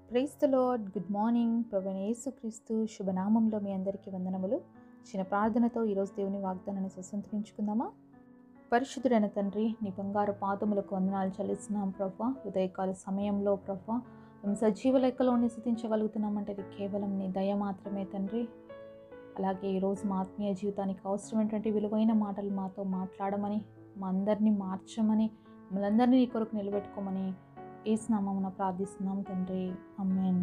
price the lord good morning ప్రభు యేసుక్రీస్తు శుభనామంలో మీ అందరికీ వందనములు చిన్న ప్రార్థనతో ఈరోజు దేవుని వాగ్దానాన్ని స్వతంత్రించుకుందామా పరిశుద్ధుడైన తండ్రి నీ బంగారు పాదములకు వందనాలు చెల్లిస్తున్నాం ప్రభా ఉదయకాల సమయంలో ప్రభా మేము సజీవ లెక్కలో నిశ్చితించగలుగుతున్నామంటే అది కేవలం నీ దయ మాత్రమే తండ్రి అలాగే ఈరోజు మా ఆత్మీయ జీవితానికి అవసరమైనటువంటి విలువైన మాటలు మాతో మాట్లాడమని మా అందరినీ మార్చమని మమ్మల్ందరినీ నీ కొరకు నిలబెట్టుకోమని ఏసునామమున ప్రార్థిస్తున్నాం తండ్రి అమ్మేన్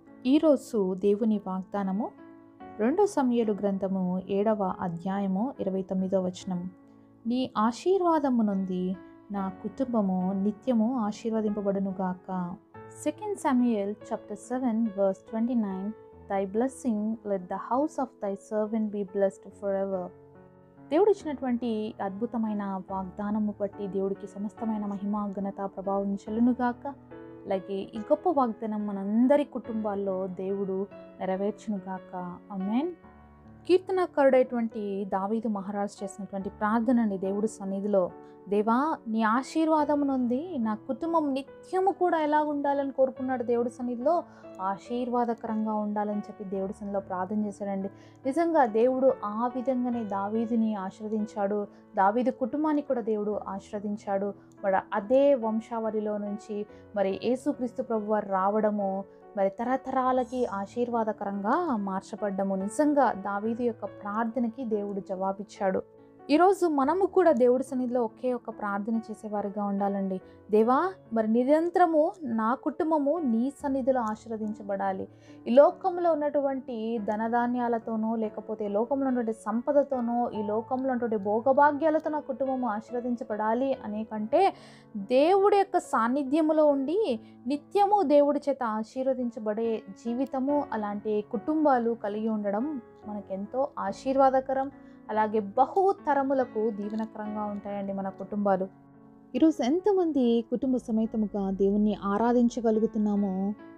ఈరోజు దేవుని వాగ్దానము రెండో సమయలు గ్రంథము ఏడవ అధ్యాయము ఇరవై తొమ్మిదో వచనం నీ ఆశీర్వాదము నుండి నా కుటుంబము నిత్యము ఆశీర్వదింపబడునుగాక second Samuel chapter seven verse twenty nine thy blessing let the house of thy servant be blessed for ever దేవుడు ఇచ్చినటువంటి అద్భుతమైన వాగ్దానము బట్టి దేవుడికి సమస్తమైన మహిమ ఘనత ప్రభావం చెల్లునుగాక అలాగే ఈ గొప్ప వాగ్దానం మనందరి కుటుంబాల్లో దేవుడు నెరవేర్చునుగాక అమెన్ కీర్తనకారుడైనటువంటి దావీదు మహారాజు చేసినటువంటి ప్రార్థనని దేవుడి సన్నిధిలో దేవా నీ ఆశీర్వాదం నుండి నా కుటుంబం నిత్యము కూడా ఎలా ఉండాలని కోరుకున్నాడు దేవుడి సన్నిధిలో ఆశీర్వాదకరంగా ఉండాలని చెప్పి దేవుడి సన్నిధిలో ప్రార్థన చేశాడండి నిజంగా దేవుడు ఆ విధంగానే దావీదుని ఆశీర్వదించాడు దావీదు కుటుంబాన్ని కూడా దేవుడు ఆశీర్వదించాడు మరి అదే వంశావళిలో నుంచి మరి యేసుక్రీస్తు ప్రభు వారు రావడము మరి తరతరాలకి ఆశీర్వాదకరంగా మార్చబడ్డము నిజంగా దావీదు యొక్క ప్రార్థనకి దేవుడు జవాబిచ్చాడు ఈరోజు మనము కూడా దేవుడి సన్నిధిలో ఒకే ఒక ప్రార్థన చేసేవారిగా ఉండాలండి దేవా మరి నిరంతరము నా కుటుంబము నీ సన్నిధిలో ఆశీర్వదించబడాలి ఈ లోకంలో ఉన్నటువంటి ధనధాన్యాలతోనో లేకపోతే ఈ లోకంలో ఉన్నటువంటి సంపదతోనో ఈ లోకంలో ఉన్నటువంటి భోగభాగ్యాలతో నా కుటుంబము ఆశీర్వదించబడాలి అనే కంటే దేవుడి యొక్క సాన్నిధ్యములో ఉండి నిత్యము దేవుడి చేత ఆశీర్వదించబడే జీవితము అలాంటి కుటుంబాలు కలిగి ఉండడం మనకెంతో ఆశీర్వాదకరం అలాగే బహుతరములకు దీవెనకరంగా ఉంటాయండి మన కుటుంబాలు ఈరోజు ఎంతమంది కుటుంబ సమేతముగా దేవుణ్ణి ఆరాధించగలుగుతున్నామో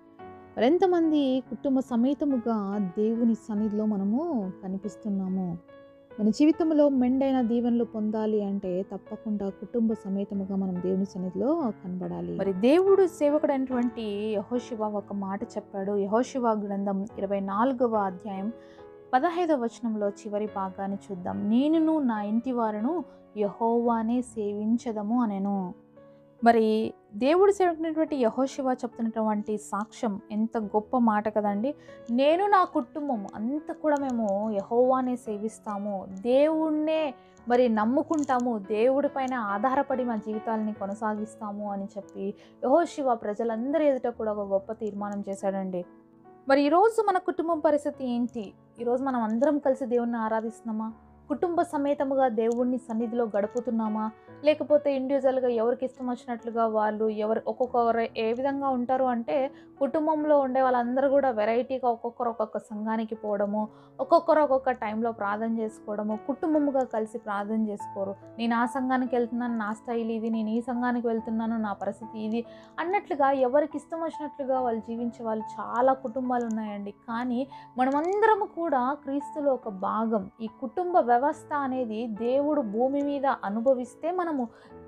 మరెంతమంది కుటుంబ సమేతముగా దేవుని సన్నిధిలో మనము కనిపిస్తున్నాము మన జీవితంలో మెండైన దీవెనలు పొందాలి అంటే తప్పకుండా కుటుంబ సమేతముగా మనం దేవుని సన్నిధిలో కనబడాలి మరి దేవుడు సేవకుడైనటువంటి యహోశివ ఒక మాట చెప్పాడు యహోశివ గ్రంథం ఇరవై నాలుగవ అధ్యాయం పదహైదవ వచనంలో చివరి భాగాన్ని చూద్దాం నేనును నా ఇంటి వారును యహోవానే సేవించదము అనేను మరి దేవుడు సేవించినటువంటి యహోశివ చెప్తున్నటువంటి సాక్ష్యం ఎంత గొప్ప మాట కదండి నేను నా కుటుంబం అంతా కూడా మేము యహోవానే సేవిస్తాము దేవుణ్ణే మరి నమ్ముకుంటాము దేవుడి పైన ఆధారపడి మా జీవితాలని కొనసాగిస్తాము అని చెప్పి యహోశివ ప్రజలందరి ఎదుట కూడా ఒక గొప్ప తీర్మానం చేశాడండి మరి ఈరోజు మన కుటుంబం పరిస్థితి ఏంటి ఈరోజు మనం అందరం కలిసి దేవుణ్ణి ఆరాధిస్తున్నామా కుటుంబ సమేతముగా దేవుణ్ణి సన్నిధిలో గడుపుతున్నామా లేకపోతే ఇండివిజువల్గా ఎవరికి ఇష్టం వచ్చినట్లుగా వాళ్ళు ఎవరు ఒక్కొక్కరు ఏ విధంగా ఉంటారు అంటే కుటుంబంలో ఉండే వాళ్ళందరూ కూడా వెరైటీగా ఒక్కొక్కరు ఒక్కొక్క సంఘానికి పోవడము ఒక్కొక్కరు ఒక్కొక్క టైంలో ప్రార్థన చేసుకోవడము కుటుంబముగా కలిసి ప్రార్థన చేసుకోరు నేను ఆ సంఘానికి వెళ్తున్నాను నా స్టైల్ ఇది నేను ఈ సంఘానికి వెళ్తున్నాను నా పరిస్థితి ఇది అన్నట్లుగా ఎవరికి ఇష్టం వచ్చినట్లుగా వాళ్ళు జీవించే వాళ్ళు చాలా కుటుంబాలు ఉన్నాయండి కానీ మనమందరము కూడా క్రీస్తులో ఒక భాగం ఈ కుటుంబ వ్యవస్థ అనేది దేవుడు భూమి మీద అనుభవిస్తే మనము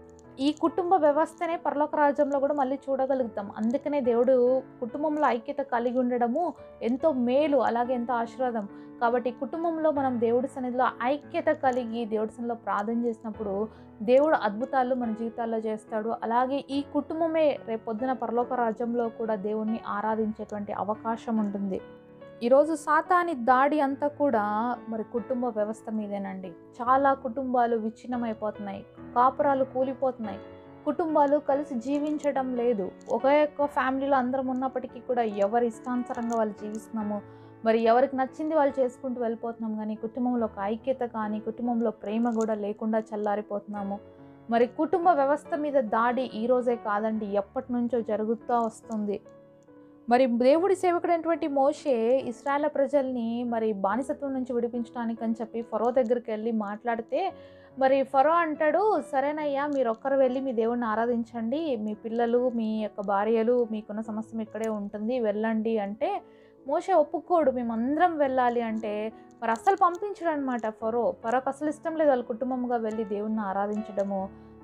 ఈ కుటుంబ వ్యవస్థనే పరలోక రాజ్యంలో కూడా మళ్ళీ చూడగలుగుతాం అందుకనే దేవుడు కుటుంబంలో ఐక్యత కలిగి ఉండడము ఎంతో మేలు అలాగే ఎంతో ఆశీర్వాదం కాబట్టి కుటుంబంలో మనం దేవుడి సన్నిధిలో ఐక్యత కలిగి దేవుడి సన్నిధిలో ప్రార్థన చేసినప్పుడు దేవుడు అద్భుతాలు మన జీవితాల్లో చేస్తాడు అలాగే ఈ కుటుంబమే రేపొద్దున పరలోక రాజ్యంలో కూడా దేవుణ్ణి ఆరాధించేటువంటి అవకాశం ఉంటుంది ఈరోజు సాతాని దాడి అంతా కూడా మరి కుటుంబ వ్యవస్థ మీదేనండి చాలా కుటుంబాలు విచ్ఛిన్నమైపోతున్నాయి కాపురాలు కూలిపోతున్నాయి కుటుంబాలు కలిసి జీవించడం లేదు ఒకే ఒక్క ఫ్యామిలీలో అందరం ఉన్నప్పటికీ కూడా ఎవరి ఇష్టానుసారంగా వాళ్ళు జీవిస్తున్నాము మరి ఎవరికి నచ్చింది వాళ్ళు చేసుకుంటూ వెళ్ళిపోతున్నాం కానీ కుటుంబంలో ఒక ఐక్యత కానీ కుటుంబంలో ప్రేమ కూడా లేకుండా చల్లారిపోతున్నాము మరి కుటుంబ వ్యవస్థ మీద దాడి ఈ రోజే కాదండి ఎప్పటి నుంచో జరుగుతూ వస్తుంది మరి దేవుడి సేవకుడైనటువంటి మోషే ఇస్రాయల ప్రజల్ని మరి బానిసత్వం నుంచి విడిపించడానికి అని చెప్పి ఫరో దగ్గరికి వెళ్ళి మాట్లాడితే మరి ఫరో అంటాడు సరేనయ్యా మీరు ఒక్కరు వెళ్ళి మీ దేవుడిని ఆరాధించండి మీ పిల్లలు మీ యొక్క భార్యలు మీకున్న సమస్య ఇక్కడే ఉంటుంది వెళ్ళండి అంటే మోషే ఒప్పుకోడు మేమందరం వెళ్ళాలి అంటే మరి అస్సలు పంపించడు అనమాట ఫరో ఫరోకి అసలు ఇష్టం లేదు వాళ్ళ కుటుంబంగా వెళ్ళి దేవుణ్ణి ఆరాధించడము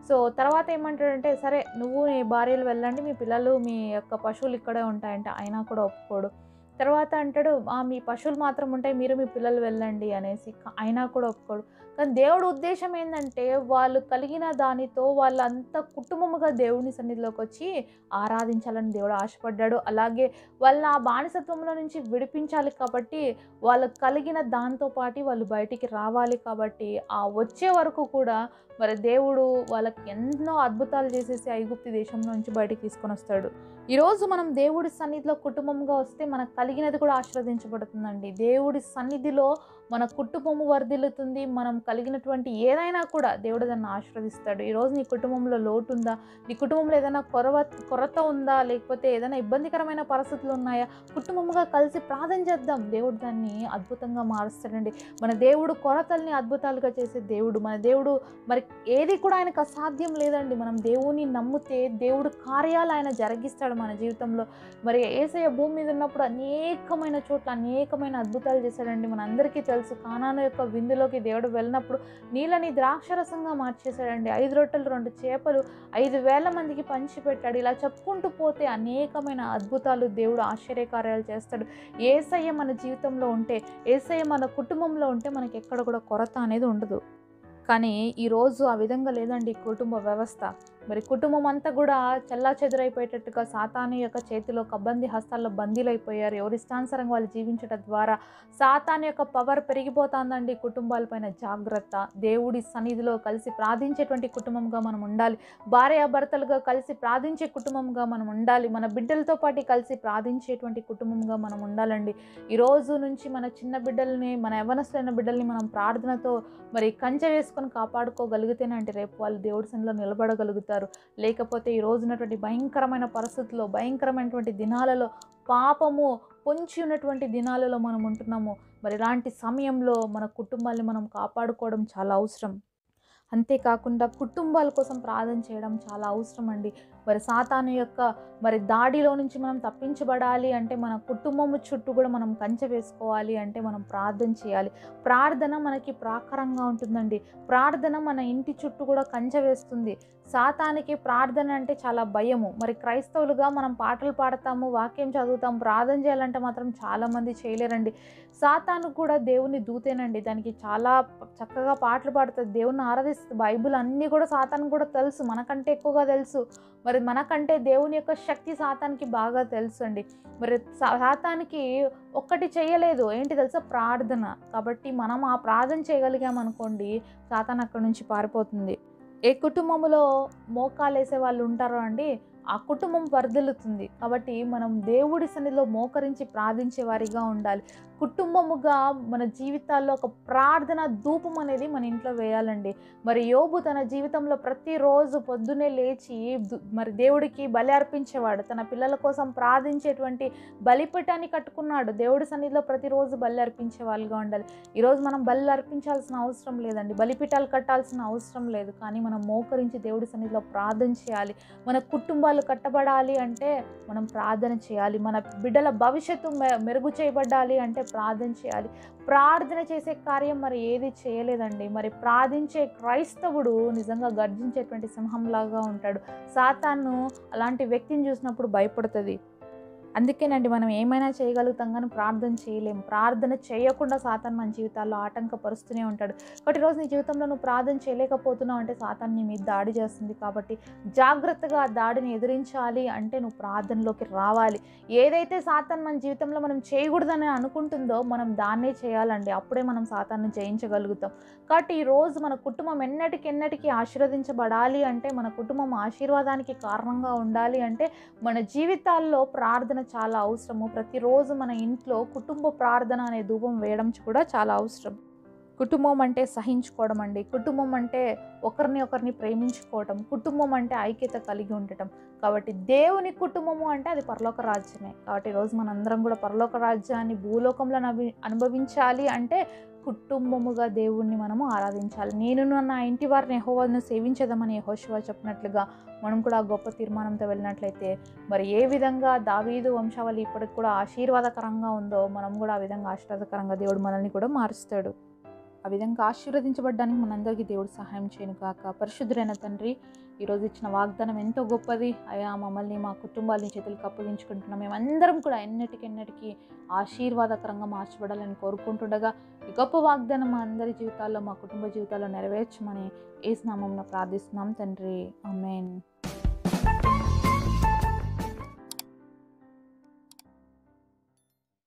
సో తర్వాత ఏమంటాడంటే సరే నువ్వు నీ భార్యలు వెళ్ళండి మీ పిల్లలు మీ యొక్క పశువులు ఇక్కడే ఉంటాయంటే అయినా కూడా ఒప్పుకోడు తర్వాత అంటాడు "ఆ, మీ పశువులు మాత్రం ఉంటాయి మీరు మీ పిల్లలు వెళ్ళండి అనేసి క- అయినా కూడా ఒప్పుకోడు కానీ దేవుడు ఉద్దేశం ఏంటంటే వాళ్ళు కలిగిన దానితో వాళ్ళంతా కుటుంబముగా దేవుని సన్నిధిలోకి వచ్చి ఆరాధించాలని దేవుడు ఆశపడ్డాడు అలాగే వాళ్ళని ఆ బానిసత్వంలో నుంచి విడిపించాలి కాబట్టి వాళ్ళకు కలిగిన దాంతో పాటు వాళ్ళు బయటికి రావాలి కాబట్టి ఆ వచ్చే వరకు కూడా మరి దేవుడు వాళ్ళకి ఎన్నో అద్భుతాలు చేసేసి ఐగుప్తి దేశం నుంచి బయటికి తీసుకొని వస్తాడు ఈరోజు మనం దేవుడి సన్నిధిలో కుటుంబంగా వస్తే మనకు కలిగినది కూడా ఆశీర్వదించబడుతుందండి దేవుడి సన్నిధిలో మన కుటుంబము వర్ధిల్లుతుంది మనం కలిగినటువంటి ఏదైనా కూడా దేవుడు దాన్ని ఆశీర్వదిస్తాడు ఈరోజు నీ కుటుంబంలో లోటు ఉందా నీ కుటుంబంలో ఏదైనా కొరవ కొరత ఉందా లేకపోతే ఏదైనా ఇబ్బందికరమైన పరిస్థితులు ఉన్నాయా కుటుంబముగా కలిసి ప్రార్థన చేద్దాం దేవుడు దాన్ని అద్భుతంగా మారుస్తాడండి మన దేవుడు కొరతల్ని అద్భుతాలుగా చేసే దేవుడు మన దేవుడు మరి ఏది కూడా ఆయనకు అసాధ్యం లేదండి మనం దేవుని నమ్మితే దేవుడు కార్యాలు ఆయన జరిగిస్తాడు మన జీవితంలో మరి ఏసయ్య భూమి మీద ఉన్నప్పుడు అనేకమైన చోట్ల అనేకమైన అద్భుతాలు చేశాడండి మన అందరికీ తెలుసు కానాను యొక్క విందులోకి దేవుడు వెళ్ళినప్పుడు నీళ్ళని ద్రాక్షరసంగా మార్చేశాడండి ఐదు రొట్టెలు రెండు చేపలు ఐదు వేల మందికి పంచిపెట్టాడు ఇలా చెప్పుకుంటూ పోతే అనేకమైన అద్భుతాలు దేవుడు ఆశ్చర్యకార్యాలు చేస్తాడు ఏసయ్య మన జీవితంలో ఉంటే ఏసయ్య మన కుటుంబంలో ఉంటే మనకి ఎక్కడ కూడా కొరత అనేది ఉండదు కానీ ఈరోజు ఆ విధంగా లేదండి కుటుంబ వ్యవస్థ మరి కుటుంబం అంతా కూడా చల్లా చెదురైపోయేటట్టుగా సాతాను యొక్క చేతిలో కబ్బంది హస్తాల్లో బందీలైపోయారు ఎవరి ఇష్టానుసారంగా వాళ్ళు జీవించడం ద్వారా సాతాను యొక్క పవర్ పెరిగిపోతుందండి కుటుంబాలపైన జాగ్రత్త దేవుడి సన్నిధిలో కలిసి ప్రార్థించేటువంటి కుటుంబంగా మనం ఉండాలి భార్యాభర్తలుగా కలిసి ప్రార్థించే కుటుంబంగా మనం ఉండాలి మన బిడ్డలతో పాటు కలిసి ప్రార్థించేటువంటి కుటుంబంగా మనం ఉండాలండి ఈ రోజు నుంచి మన చిన్న బిడ్డల్ని మన యవనస్తులైన బిడ్డల్ని మనం ప్రార్థనతో మరి కంచె వేసుకొని కాపాడుకోగలిగితేనే అంటే రేపు వాళ్ళు దేవుడి సన్నిలో నిలబడగలుగుతారు లేకపోతే ఈ రోజు ఉన్నటువంటి భయంకరమైన పరిస్థితుల్లో భయంకరమైనటువంటి దినాలలో పాపము పొంచి ఉన్నటువంటి దినాలలో మనం ఉంటున్నాము మరి ఇలాంటి సమయంలో మన కుటుంబాన్ని మనం కాపాడుకోవడం చాలా అవసరం అంతేకాకుండా కుటుంబాల కోసం ప్రార్థన చేయడం చాలా అవసరం అండి మరి సాతాను యొక్క మరి దాడిలో నుంచి మనం తప్పించబడాలి అంటే మన కుటుంబము చుట్టూ కూడా మనం కంచె వేసుకోవాలి అంటే మనం ప్రార్థన చేయాలి ప్రార్థన మనకి ప్రాకారంగా ఉంటుందండి ప్రార్థన మన ఇంటి చుట్టూ కూడా కంచె వేస్తుంది సాతానికి ప్రార్థన అంటే చాలా భయము మరి క్రైస్తవులుగా మనం పాటలు పాడతాము వాక్యం చదువుతాం ప్రార్థన చేయాలంటే మాత్రం చాలామంది చేయలేరండి సాతాను కూడా దేవుని దూతేనండి దానికి చాలా చక్కగా పాటలు పాడుతుంది దేవుని ఆరాధిస్తుంది బైబిల్ అన్నీ కూడా సాతాను కూడా తెలుసు మనకంటే ఎక్కువగా తెలుసు మరి మనకంటే దేవుని యొక్క శక్తి సాతానికి బాగా తెలుసు అండి మరి సా- సాతానికి ఒక్కటి చేయలేదు ఏంటి తెలుసా ప్రార్థన కాబట్టి మనం ఆ ప్రార్థన చేయగలిగాం అనుకోండి సాతాన్ అక్కడ నుంచి పారిపోతుంది ఏ కుటుంబంలో మోకాలు వేసే వాళ్ళు ఉంటారో అండి ఆ కుటుంబం వర్ధిల్లుతుంది కాబట్టి మనం దేవుడి సన్నిధిలో మోకరించి ప్రార్థించే వారిగా ఉండాలి కుటుంబముగా మన జీవితాల్లో ఒక ప్రార్థన ధూపం అనేది మన ఇంట్లో వేయాలండి మరి యోబు తన జీవితంలో ప్రతిరోజు పొద్దున్నే లేచి దు- మరి దేవుడికి బలి అర్పించేవాడు తన పిల్లల కోసం ప్రార్థించేటువంటి బలిపీఠాన్ని కట్టుకున్నాడు దేవుడి సన్నిధిలో ప్రతిరోజు బలి అర్పించే వాళ్ళుగా ఉండాలి ఈరోజు మనం బలి అర్పించాల్సిన అవసరం లేదండి బలిపీఠాలు కట్టాల్సిన అవసరం లేదు కానీ మనం మోకరించి దేవుడి సన్నిధిలో ప్రార్థన చేయాలి మన కుటుంబాలు కట్టబడాలి అంటే మనం ప్రార్థన చేయాలి మన బిడ్డల భవిష్యత్తు మె- మెరుగు చేయబడాలి అంటే ప్రార్థన చేయాలి ప్రార్థన చేసే కార్యం మరి ఏది చేయలేదండి మరి ప్రార్థించే క్రైస్తవుడు నిజంగా గర్జించేటువంటి సింహంలాగా ఉంటాడు సాతాను అలాంటి వ్యక్తిని చూసినప్పుడు భయపడుతుంది అందుకేనండి మనం ఏమైనా చేయగలుగుతాం కానీ ప్రార్థన చేయలేం ప్రార్థన చేయకుండా సాతాన్ మన జీవితాల్లో ఆటంకపరుస్తూనే ఉంటాడు కాబట్టి ఈరోజు నీ జీవితంలో నువ్వు ప్రార్థన చేయలేకపోతున్నావు అంటే సాతాన్ నీ మీద దాడి చేస్తుంది కాబట్టి జాగ్రత్తగా ఆ దాడిని ఎదిరించాలి అంటే నువ్వు ప్రార్థనలోకి రావాలి ఏదైతే సాతాన్ మన జీవితంలో మనం చేయకూడదని అనుకుంటుందో మనం దాన్నే చేయాలండి అప్పుడే మనం సాతాన్ని జయించగలుగుతాం కాబట్టి ఈ రోజు మన కుటుంబం ఎన్నటికి ఎన్నటికి ఆశీర్వదించబడాలి అంటే మన కుటుంబం ఆశీర్వాదానికి కారణంగా ఉండాలి అంటే మన జీవితాల్లో ప్రార్థన చాలా అవసరము ప్రతిరోజు మన ఇంట్లో కుటుంబ ప్రార్థన అనే ధూపం వేయడం కూడా చాలా అవసరం కుటుంబం అంటే సహించుకోవడం అండి కుటుంబం అంటే ఒకరిని ఒకరిని ప్రేమించుకోవటం కుటుంబం అంటే ఐక్యత కలిగి ఉండటం కాబట్టి దేవుని కుటుంబము అంటే అది పరలోక రాజ్యమే కాబట్టి ఈరోజు మనందరం కూడా పరలోక రాజ్యాన్ని భూలోకంలో నవి అనుభవించాలి అంటే కుటుంబముగా దేవుణ్ణి మనము ఆరాధించాలి నేను నా ఇంటి వారిని యెహోవాను సేవించదామని యెహోషువ చెప్పినట్లుగా మనం కూడా ఆ గొప్ప తీర్మానంతో వెళ్ళినట్లయితే మరి ఏ విధంగా దావీదు వంశావళి ఇప్పటికి కూడా ఆశీర్వాదకరంగా ఉందో మనం కూడా ఆ విధంగా ఆశీర్వాదకరంగా దేవుడు మనల్ని కూడా మారుస్తాడు ఆ విధంగా ఆశీర్వదించబడ్డానికి మనందరికీ దేవుడు సహాయం చేయను కాక పరిశుద్ధులైన తండ్రి ఈరోజు ఇచ్చిన వాగ్దానం ఎంతో గొప్పది అయా మమ్మల్ని మా కుటుంబాలని చేతులకు అప్పగించుకుంటున్నాం మేమందరం కూడా ఎన్నటికెన్నటికి ఆశీర్వాదకరంగా మార్చబడాలని కోరుకుంటుండగా ఈ గొప్ప వాగ్దానం మా అందరి జీవితాల్లో మా కుటుంబ జీవితాల్లో నెరవేర్చమని ఏ స్నామంలో ప్రార్థిస్తున్నాం తండ్రి అమేన్